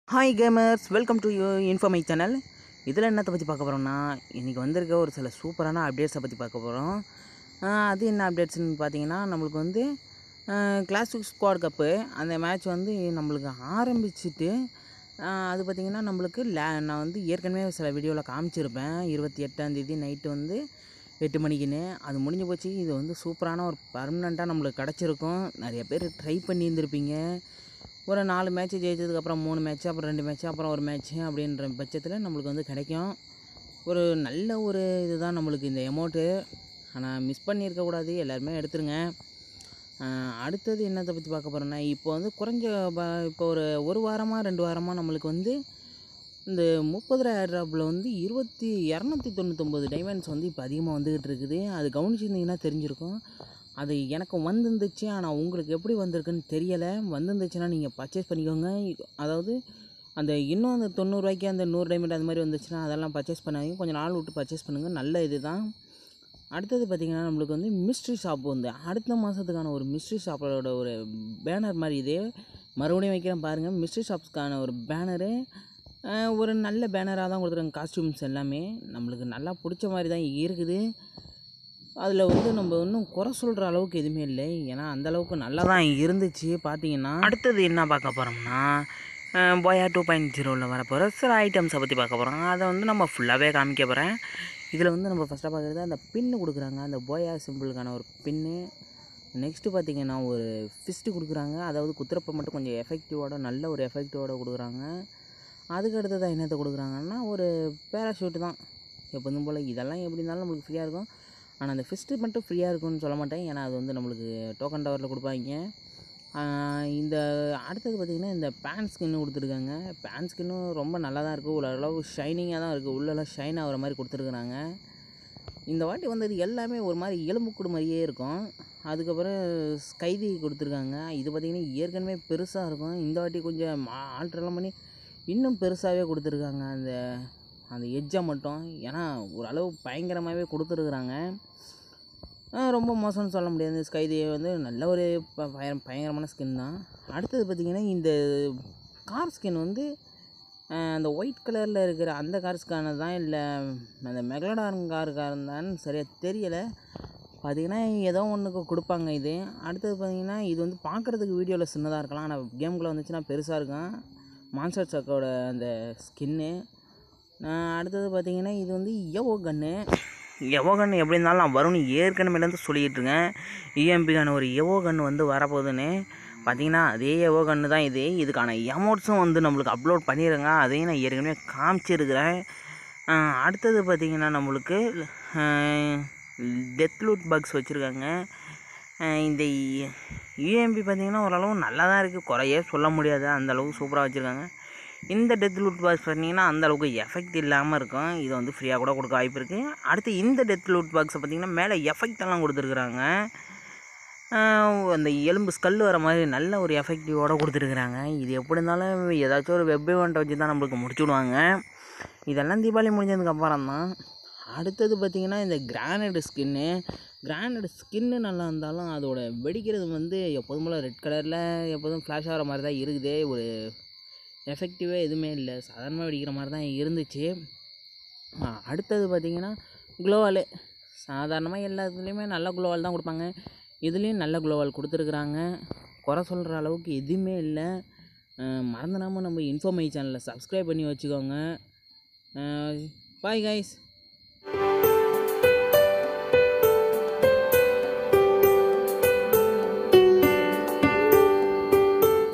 hi gamers welcome to you இன்ஃபர்மை channel இதில் என்னத்தை பற்றி பார்க்க போகிறோம்னா இன்றைக்கி வந்திருக்க ஒரு சில சூப்பரான அப்டேட்ஸை பற்றி பார்க்க போகிறோம் அது என்ன அப்டேட்ஸ்னு பார்த்தீங்கன்னா நம்மளுக்கு வந்து கிளாசிக் ஸ்குவாட் கப்பு அந்த மேட்ச் வந்து நம்மளுக்கு ஆரம்பிச்சுட்டு அது பார்த்திங்கன்னா நம்மளுக்கு லே நான் வந்து ஏற்கனவே சில வீடியோவில் காமிச்சிருப்பேன் இருபத்தி எட்டாந்தேதி நைட்டு வந்து எட்டு மணிக்குன்னு அது முடிஞ்சு போச்சு இது வந்து சூப்பரான ஒரு பர்மனெண்ட்டாக நம்மளுக்கு கிடச்சிருக்கும் நிறைய பேர் ட்ரை பண்ணியிருந்திருப்பீங்க ஒரு நாலு மேட்ச் ஜெயிச்சதுக்கப்புறம் மூணு மேட்ச் அப்புறம் ரெண்டு மேட்ச் அப்புறம் ஒரு மேட்ச் அப்படின்ற பட்சத்தில் நம்மளுக்கு வந்து கிடைக்கும் ஒரு நல்ல ஒரு இதுதான் நம்மளுக்கு இந்த எமௌண்ட்டு ஆனால் மிஸ் பண்ணியிருக்கக்கூடாது எல்லாருமே எடுத்துருங்க ஆஹ் அடுத்தது என்னத்தை பற்றி பார்க்க போகிறோன்னா இப்போ வந்து குறைஞ்ச ப- இப்போ ஒரு ஒரு வாரமாக ரெண்டு வாரமாக நம்மளுக்கு வந்து இந்த முப்பதாயிரம் ட்ராப்பில் வந்து இருபத்தி இரநூத்தி தொண்ணூத்தொம்பது டைமண்ட்ஸ் வந்து இப்போ அதிகமாக வந்துக்கிட்டு இருக்குது அது கவனிச்சிருந்தீங்கன்னா தெரிஞ்சிருக்கும் அது எனக்கு வந்துருந்துச்சு ஆனால் உங்களுக்கு எப்படி வந்திருக்குன்னு தெரியலை வந்துருந்துச்சுன்னா நீங்கள் பர்ச்சேஸ் பண்ணிக்கோங்க அதாவது அந்த இன்னும் அந்த தொண்ணூறுரூவாய்க்கு அந்த நூறு டைமண்ட் அது மாதிரி வந்துச்சுன்னா அதெல்லாம் பர்ச்சேஸ் பண்ணாதீங்க கொஞ்சம் நாள் விட்டு பர்ச்சேஸ் பண்ணுங்கள் நல்ல இது தான் அடுத்தது பார்த்திங்கன்னா நம்மளுக்கு வந்து மிஸ்ட்ரி ஷாப் வந்து அடுத்த மாதத்துக்கான ஒரு மிஸ்ட்ரி ஷாப்போட ஒரு பேனர் மாதிரி இதே மறுபடியும் வைக்கிறேன் பாருங்கள் மிஸ்ட்ரி ஷாப்ஸ்க்கான ஒரு பேனரு ஒரு நல்ல பேனராக தான் கொடுத்துருக்காங்க காஸ்டியூம்ஸ் எல்லாமே நம்மளுக்கு நல்லா பிடிச்ச மாதிரி தான் இருக்குது அதில் வந்து நம்ம இன்னும் குறை சொல்கிற அளவுக்கு எதுவுமே இல்லை ஏன்னா அந்த அளவுக்கு நல்லா தான் இருந்துச்சு பார்த்தீங்கன்னா அடுத்தது என்ன பார்க்க போகிறோம்னா போயா டூ பாயிண்ட் ஜீரோவில் வரப்போகிற சில ஐட்டம்ஸை பற்றி பார்க்க போகிறோம் அதை வந்து நம்ம ஃபுல்லாகவே காமிக்க போகிறேன் இதில் வந்து நம்ம ஃபஸ்ட்டாக பார்க்குறது அந்த பின்னு கொடுக்குறாங்க அந்த போயா சிம்பிளுக்கான ஒரு பின்னு நெக்ஸ்ட்டு பார்த்தீங்கன்னா ஒரு ஃபிஸ்ட்டு கொடுக்குறாங்க அதாவது குத்துறப்ப மட்டும் கொஞ்சம் எஃபெக்டிவோட நல்ல ஒரு எஃபெக்டிவோட கொடுக்குறாங்க அதுக்கு அடுத்ததாக என்னத்தை கொடுக்குறாங்கன்னா ஒரு பேராஷூட் தான் எப்போதும் போல் இதெல்லாம் எப்படி இருந்தாலும் நம்மளுக்கு ஃப்ரீயாக இருக்கும் ஆனால் அந்த ஃபிஸ்ட்டு மட்டும் ஃப்ரீயாக இருக்கும்னு சொல்ல மாட்டேன் ஏன்னா அது வந்து நம்மளுக்கு டோக்கன் டவரில் கொடுப்பாங்க ஆஹ் இந்த அடுத்தது பார்த்திங்கன்னா இந்த பேன் ஸ்கின்னு கொடுத்துருக்காங்க பேன் ஸ்கின்னும் ரொம்ப நல்லா தான் இருக்குது ஓரளவு ஷைனிங்காக தான் இருக்குது உள்ளெல்லாம் ஷைன் ஆகிற மாதிரி கொடுத்துருக்குறாங்க இந்த வாட்டி வந்தது எல்லாமே ஒரு மாதிரி எலும்புக்கூடு மாதிரியே இருக்கும் அதுக்கப்புறம் ஸ்கைதி கொடுத்துருக்காங்க இது பார்த்திங்கன்னா ஏற்கனவே பெருசாக இருக்கும் இந்த வாட்டி கொஞ்சம் ஆல்ட்ரெல்லாம் பண்ணி இன்னும் பெருசாகவே கொடுத்துருக்காங்க அந்த அந்த எட்ஜை மட்டும் ஏன்னா ஓரளவு பயங்கரமாகவே கொடுத்துருக்குறாங்க ஆஹ் ரொம்ப மோசம்னு சொல்ல முடியாது ஸ்கைதி வந்து நல்ல ஒரு ப- பய- பயங்கரமான ஸ்கின் தான் அடுத்தது பார்த்திங்கன்னா இந்த கார் ஸ்கின் வந்து ஆஹ் அந்த ஒயிட் கலரில் இருக்கிற அந்த கார்ஸ்க்கானது தான் இல்லை அந்த மெகலடான் காருக்காரந்தான்னு சரியாக தெரியலை பார்த்தீங்கன்னா ஏதோ ஒன்றுக்கு கொடுப்பாங்க இது அடுத்தது பார்த்தீங்கன்னா இது வந்து பார்க்குறதுக்கு வீடியோவில் சின்னதாக இருக்கலாம் ஆனால் கேமுக்குள்ளே வந்துச்சுன்னா பெருசாக இருக்கும் மான்ஸ்டர் சக்கோட அந்த ஸ்கின்னு அடுத்தது பார்த்தீங்கன்னா இது வந்து எவோ கன்று எவோ கன்று எப்படி இருந்தாலும் நான் வரும்னு ஏற்கனவேலேருந்து சொல்லிக்கிட்டு இருக்கேன் இஎம்பிக்கான ஒரு எவோ கன்று வந்து வரப்போகுதுன்னு பார்த்தீங்கன்னா அதே எவோ கன்று தான் இது இதுக்கான எமௌண்ட்ஸும் வந்து நம்மளுக்கு அப்லோட் பண்ணிடுங்க அதையும் நான் ஏற்கனவே காமிச்சிருக்கிறேன் ஆஹ் அடுத்தது பார்த்தீங்கன்னா நம்மளுக்கு டெத் லூட் பக்ஸ் வச்சுருக்காங்க இந்த யூஎம்பி பார்த்தீங்கன்னா ஓரளவு நல்லா தான் இருக்குது குறையே சொல்ல முடியாது அந்த அளவுக்கு சூப்பராக வச்சுருக்காங்க இந்த டெத் லூட் பாக்ஸ் பார்த்தீங்கன்னா அந்த அளவுக்கு எஃபெக்ட் இல்லாமல் இருக்கும் இது வந்து ஃப்ரீயாக கூட கொடுக்க வாய்ப்பு இருக்குது அடுத்து இந்த டெத் லூட் பாக்ஸை பார்த்தீங்கன்னா மேலே எஃபெக்ட் எல்லாம் கொடுத்துருக்குறாங்க ஆஹ் அந்த எலும்பு ஸ்கல் வர மாதிரி நல்ல ஒரு எஃபெக்டிவோட கொடுத்துருக்குறாங்க இது எப்படி இருந்தாலும் ஏதாச்சும் ஒரு வெப் இவெண்ட்டை வச்சு தான் நம்மளுக்கு முடிச்சு விடுவாங்க இதெல்லாம் தீபாவளி முடிஞ்சதுக்கு அப்புறம் தான் அடுத்தது பார்த்திங்கன்னா இந்த கிரானைடு ஸ்கின்னு கிரானைடு ஸ்கின்னு நல்லா இருந்தாலும் அதோட வெடிக்கிறது வந்து எப்போதும் போல் ரெட் கலரில் எப்போதும் ஃப்ளாஷ் ஆகிற மாதிரி தான் இருக்குது ஒரு எஃபெக்டிவே எதுவுமே இல்லை சாதாரணமாக வெடிக்கிற மாதிரி தான் இருந்துச்சு ஆ, அடுத்தது பார்த்திங்கன்னா குளோவாலு சாதாரணமாக எல்லாத்துலேயுமே நல்ல குளோவால் தான் கொடுப்பாங்க இதுலேயும் நல்ல குளோவால் கொடுத்துருக்குறாங்க குறை சொல்கிற அளவுக்கு எதுவுமே இல்லை மறந்துடாமல் நம்ம இன்ஃபோமை சேனலை சப்ஸ்கிரைப் பண்ணி வச்சுக்கோங்க பாய் கைஸ்